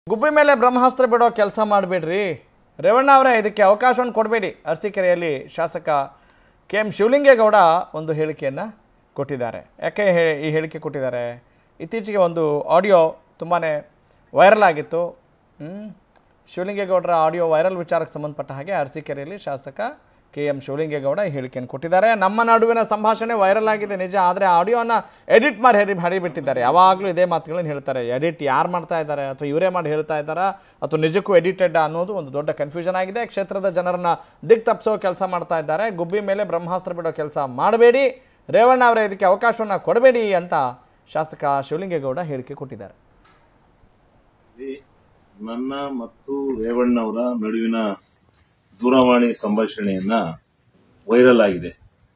ಗುಬ್ಬಿ ಮೇಲೆ ಬ್ರಹ್ಮಾಸ್ತ್ರ ಬಿಡೋ ಕೆಲಸ ಮಾಡಬೇಡ್ರಿ ರೇವಣ್ಣ ಅವರೇ ಇದಕ್ಕೆ ಅವಕಾಶವನ್ನು ಕೊಡಬೇಡಿ ಅರಸೀಕೆರೆಯಲ್ಲಿ ಶಾಸಕ ಕೆ ಎಂ ಶಿವಲಿಂಗೇಗೌಡ ಒಂದು ಹೇಳಿಕೆಯನ್ನು ಕೊಟ್ಟಿದ್ದಾರೆ ಯಾಕೆ ಹೇ- ಈ ಹೇಳಿಕೆ ಕೊಟ್ಟಿದ್ದಾರೆ ಇತ್ತೀಚೆಗೆ ಒಂದು ಆಡಿಯೋ ತುಂಬಾ ವೈರಲ್ ಆಗಿತ್ತು ಹ್ಮ್? ಶಿವಲಿಂಗೇಗೌಡರ ಆಡಿಯೋ ವೈರಲ್ ವಿಚಾರಕ್ಕೆ ಸಂಬಂಧಪಟ್ಟ ಹಾಗೆ ಅರಸೀಕೆರೆಯಲ್ಲಿ ಶಾಸಕ ಕೆ ಎಂ ಶಿವಲಿಂಗೇಗೌಡ ಈ ಹೇಳಿಕೆಯನ್ನು ಕೊಟ್ಟಿದ್ದಾರೆ ನಮ್ಮ ನಡುವಿನ ಸಂಭಾಷಣೆ ವೈರಲ್ ಆಗಿದೆ ನಿಜ ಆದರೆ ಆಡಿಯೋನ ಎಡಿಟ್ ಮಾಡಿ ಹರಿ ಹರಿಬಿಟ್ಟಿದ್ದಾರೆ ಯಾವಾಗಲೂ ಇದೇ ಮಾತುಗಳನ್ನು ಹೇಳ್ತಾರೆ ಎಡಿಟ್ ಯಾರು ಮಾಡ್ತಾ ಇದ್ದಾರೆ ಅಥವಾ ಇವರೇ ಮಾಡಿ ಹೇಳ್ತಾ ಇದ್ದಾರಾ ಅಥವಾ ನಿಜಕ್ಕೂ ಎಡಿಟೆಡ್ ಅನ್ನೋದು ಒಂದು ದೊಡ್ಡ ಕನ್ಫ್ಯೂಷನ್ ಆಗಿದೆ ಕ್ಷೇತ್ರದ ಜನರನ್ನ ದಿಕ್ ತಪ್ಪಿಸೋ ಕೆಲಸ ಮಾಡ್ತಾ ಇದ್ದಾರೆ ಗುಬ್ಬಿ ಮೇಲೆ ಬ್ರಹ್ಮಾಸ್ತ್ರ ಬಿಡೋ ಕೆಲಸ ಮಾಡಬೇಡಿ ರೇವಣ್ಣ ಅವರೇ ಇದಕ್ಕೆ ಅವಕಾಶವನ್ನು ಕೊಡಬೇಡಿ ಅಂತ ಶಾಸಕ ಶಿವಲಿಂಗೇಗೌಡ ಹೇಳಿಕೆ ಕೊಟ್ಟಿದ್ದಾರೆ ಇಲ್ಲಿ ನನ್ನ ಮತ್ತು ರೇವಣ್ಣವರ ನಡುವಿನ ದೂರವಾಣಿ ಸಂಭಾಷಣೆಯನ್ನ ವೈರಲ್ ಆಗಿದೆ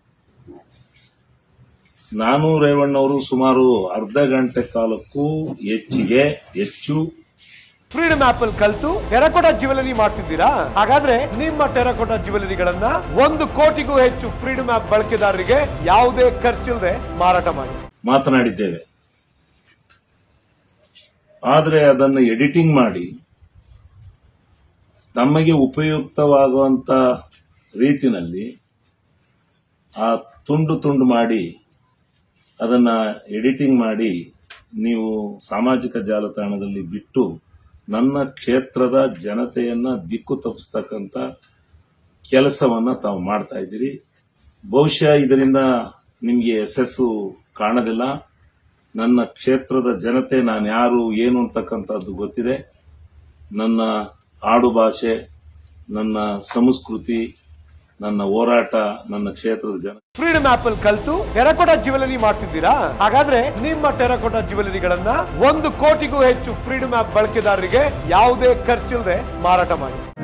ನಾನು ರೇವಣ್ಣವರು ಸುಮಾರು ಅರ್ಧ ಗಂಟೆ ಕಾಲಕ್ಕೂ ಹೆಚ್ಚಿಗೆ ಹೆಚ್ಚು ಫ್ರೀಡಮ್ ಆಪ್ ಅಲ್ಲಿ ಕಲ್ತು ಟೆರಕೋಟಾ ಜ್ಯುವೆಲರಿ ಮಾಡ್ತಿದ್ದೀರಾ ಹಾಗಾದ್ರೆ ನಿಮ್ಮ ಟೆರಕೋಟಾ ಜ್ಯುವೆಲರಿಗಳನ್ನ ಒಂದು ಕೋಟಿಗೂ ಹೆಚ್ಚು ಫ್ರೀಡಮ್ ಆಪ್ ಬಳಕೆದಾರರಿಗೆ ಯಾವುದೇ ಖರ್ಚಿಲ್ಲದೆ ಮಾರಾಟ ಮಾಡಿ ಮಾತನಾಡಿದ್ದೇವೆ ಆದರೆ ಅದನ್ನು ಎಡಿಟಿಂಗ್ ಮಾಡಿ ತಮಗೆ ಉಪಯುಕ್ತವಾಗುವಂತ ರೀತಿನಲ್ಲಿ ಆ ತುಂಡು ತುಂಡು ಮಾಡಿ ಅದನ್ನ ಎಡಿಟಿಂಗ್ ಮಾಡಿ ನೀವು ಸಾಮಾಜಿಕ ಜಾಲತಾಣದಲ್ಲಿ ಬಿಟ್ಟು ನನ್ನ ಕ್ಷೇತ್ರದ ಜನತೆಯನ್ನ ದಿಕ್ಕು ತಪ್ಪಿಸ್ತಕ್ಕಂಥ ಕೆಲಸವನ್ನ ತಾವು ಮಾಡ್ತಾ ಇದ್ದೀರಿ ಬಹುಶಃ ಇದರಿಂದ ನಿಮಗೆ ಯಶಸ್ಸು ಕಾಣದಿಲ್ಲ ನನ್ನ ಕ್ಷೇತ್ರದ ಜನತೆ ನಾನು ಯಾರು ಏನು ಅಂತಕ್ಕಂಥದ್ದು ಗೊತ್ತಿದೆ ನನ್ನ ಆಡು ಭಾಷೆ ನನ್ನ ಸಂಸ್ಕೃತಿ ನನ್ನ ಹೋರಾಟ ನನ್ನ ಕ್ಷೇತ್ರದ ಜನ ಫ್ರೀಡಮ್ ಆಪ್ ಅಲ್ಲಿ ಕಲ್ತು ಟೆರಕೋಟಾ ಜ್ಯುವೆಲರಿ ಮಾಡ್ತಿದ್ದೀರಾ ಹಾಗಾದ್ರೆ ನಿಮ್ಮ ಟೆರಕೋಟಾ ಜ್ಯುವೆಲರಿಗಳನ್ನ ಒಂದು ಕೋಟಿಗೂ ಹೆಚ್ಚು ಫ್ರೀಡಮ್ ಆಪ್ ಬಳಕೆದಾರರಿಗೆ ಯಾವುದೇ ಖರ್ಚಿಲ್ಲದೆ ಮಾರಾಟ ಮಾಡಿ